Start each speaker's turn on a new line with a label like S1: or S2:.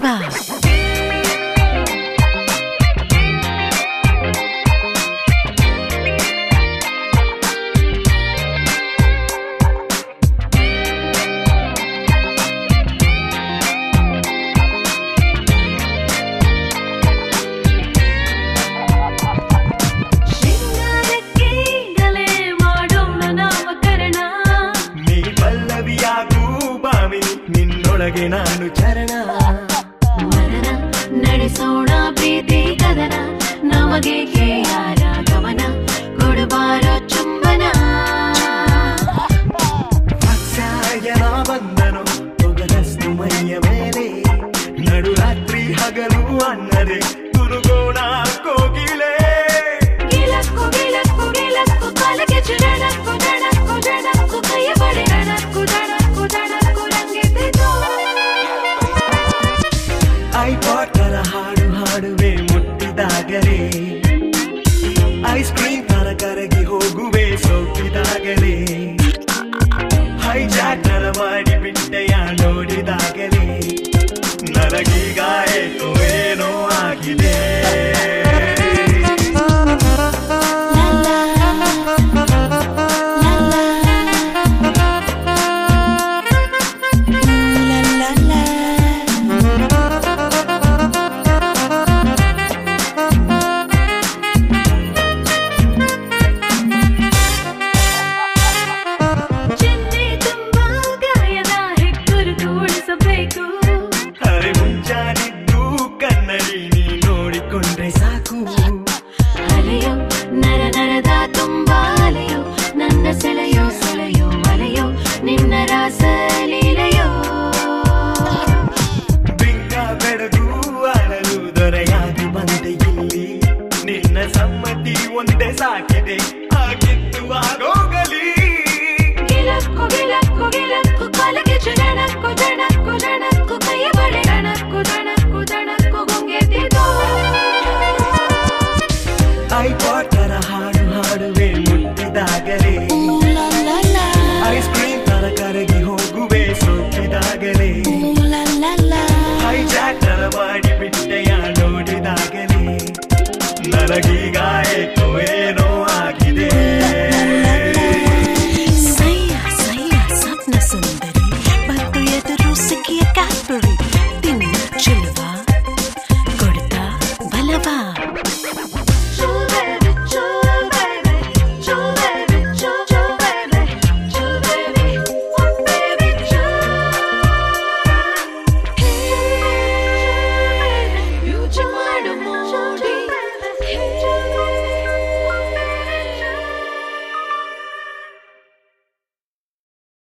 S1: ಬಾ
S2: ಶೃಂಗಾರಕ್ಕೀಗಲೇ ಮಾಡೋಣ ನಾಮಕರಣ
S3: ನೀ ಪಲ್ಲವಿಯಾಗೂ ಬಾಮಿ ನಿನ್ನೊಳಗೆ ನಾನು ಚರಣ
S2: ಮನನ ನಡೆಸೋಣ ಪ್ರೀತಿ ಕದನ ನಮಗೆ ಯಾರ ಗಮನ ಕೊಡಬಾರೋ ಚುಂಬನ
S3: ವಾತ್ಸಾಯನ ಬಂದನು ತೊಗಲಸ್ತು ಮೈಯ ಮೇಲೆ ನಡುರಾತ್ರಿ ಹಗಲು ಅನ್ನದೆ ತುರುಗೋಣ ಕೋಗಿಲೆ
S2: ಗಿಲಕ್ಕು ಗಿಲಕ್ಕು ಗಿಲಕ್ಕು ಕಾಲಿಗೆ ಚುಡಣಕ್ಕು ದಣಕ್ಕು ದಣಕ್ಕು ಕೈಯ ಬಡೆ ರಣಕ್ಕು ದಣಕ್ಕು ದಣಕ್ಕು ರಂಗೆದ್ದಿತು
S3: ಐಪಾಟರ ಹಾಡು ಹಾಡುವೆ ಮುಟ್ಟಿದಾಗಲೇ ಐಸ್ ಕ್ರೀಮ್ ತರ ಕರಗಿ ಹೋಗುವೆ ಸೋಕಿದಾಗಲೇ ಹೈಜಾಕರ ಮಾಡಿ ಬಿಟ್ಟೆಯ ನೋಡಿದಾಗಲೇ ನನಗೀಗ ಏಕೋ ಏನೋ ಆಗಿದೆ
S2: ಚಿನ್ನೆ ತುಂಬಾ ಗಾಯದ ಹೆಗ್ಗುರುತು ಉಳಿಸಬೇಕು
S3: ಅರೆ ಮುಂಜಾನಿದ್ದು ಕನ್ನಡಿ ನೀ ನೋಡಿಕೊಂಡ್ರೆ ಸಾಕು
S2: ಅಲೆಯೋ ನರ ನರದ ತುಂಬಾ ಅಲೆಯೋ ನನ್ನ ಸೆಳೆಯೋ ಸೆಳೆಯೋ ಮಲೆಯೋ ನಿನ್ನ ರಾಸಲೀಲೆಯೋ
S3: ಬಿಂಗ ಬೆಳಗು ಅಳಲು ದೊರೆಯಾಗಿ ಬಂದೆ ಇಲ್ಲಿ ನಿನ್ನ ಸಮ್ಮತಿ ಒಂದೇ ಸಾಕಿದೆ ಆಗಿತ್ತು ಆಗೋಗಲಿ
S2: ಗಿಲಕ್ಕು ಗಿಲಕ್ಕು ಗಿಲಕ್ಕು ಕಾಲಿಗೆ ಚುಡಣಕ್ಕು ದಣಕ್ಕು ದಣಕ್ಕು ಕೈಯ ಬಡೆ ರಣಕ್ಕು ದಣಕ್ಕು ದಣಕ್ಕು ಗುಂಗೆದ್ದಿತು
S3: ಐಪಾಟರ ಹಾಡು ಹಾಡುವೆ ಮುಟ್ಟಿದಾಗಲೇ ಐಸ್ ಕ್ರೀಮ್ ತರ ಕರಗಿ ಹೋಗುವೆ ಸೋಕಿದಾಗಲೇ ಹೈಜಾಕರ ಮಾಡಿ ಬಿಟ್ಟೆಯ ನೋಡಿದಾಗಲೇ ನನಗೀಗ